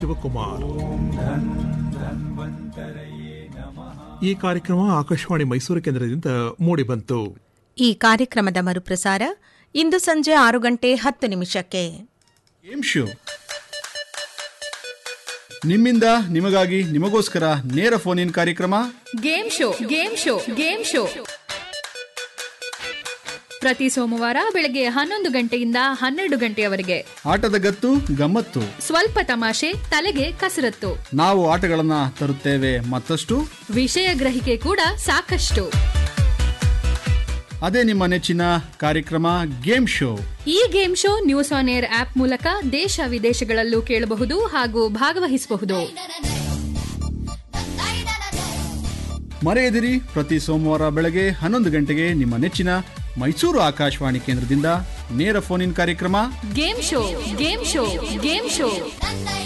ಶಿವಕುಮಾರ್ ಈ ಕಾರ್ಯಕ್ರಮ ಆಕಾಶವಾಣಿ ಮೈಸೂರು ಕೇಂದ್ರದಿಂದ ಮೂಡಿಬಂತು ಈ ಕಾರ್ಯಕ್ರಮದ ಮರುಪ್ರಸಾರ ಇಂದು ಸಂಜೆ ಆರು ಗಂಟೆ ಹತ್ತು ನಿಮಿಷಕ್ಕೆ ಗೇಮ್ ಶೋ ನಿಮ್ಮಿಂದ ನಿಮಗಾಗಿ ನಿಮಗೋಸ್ಕರ ನೇರ ಫೋನ್ ಇನ್ ಕಾರ್ಯಕ್ರಮ game show game show game show ಪ್ರತಿ ಸೋಮವಾರ ಬೆಳಗ್ಗೆ ಹನ್ನೊಂದು ಗಂಟೆಯಿಂದ ಹನ್ನೆರಡು ಗಂಟೆಯವರೆಗೆ ಆಟದ ಗತ್ತು ಗಮ್ಮತ್ತು ಸ್ವಲ್ಪ ತಮಾಷೆ ತಲೆಗೆ ಕಸರತ್ತು ನಾವು ಆಟಗಳನ್ನ ತರುತ್ತೇವೆ ಮತ್ತಷ್ಟು ವಿಷಯ ಗ್ರಹಿಕೆ ಕೂಡ ಸಾಕಷ್ಟು ಅದೇ ನಿಮ್ಮ ನೆಚ್ಚಿನ ಕಾರ್ಯಕ್ರಮ ಗೇಮ್ ಶೋ ಈ game show news on air app ಮೂಲಕ ದೇಶ ವಿದೇಶಗಳಲ್ಲೂ ಕೇಳಬಹುದು ಹಾಗೂ ಭಾಗವಹಿಸಬಹುದು ಮರೆಯದಿರಿ ಪ್ರತಿ ಸೋಮವಾರ ಬೆಳಗ್ಗೆ ಹನ್ನೊಂದು ಗಂಟೆಗೆ ನಿಮ್ಮ ನೆಚ್ಚಿನ ಮೈಸೂರು ಆಕಾಶವಾಣಿ ಕೇಂದ್ರದಿಂದ ನೇರ ಫೋನ್ ಇನ್ ಕಾರ್ಯಕ್ರಮ game show game show game show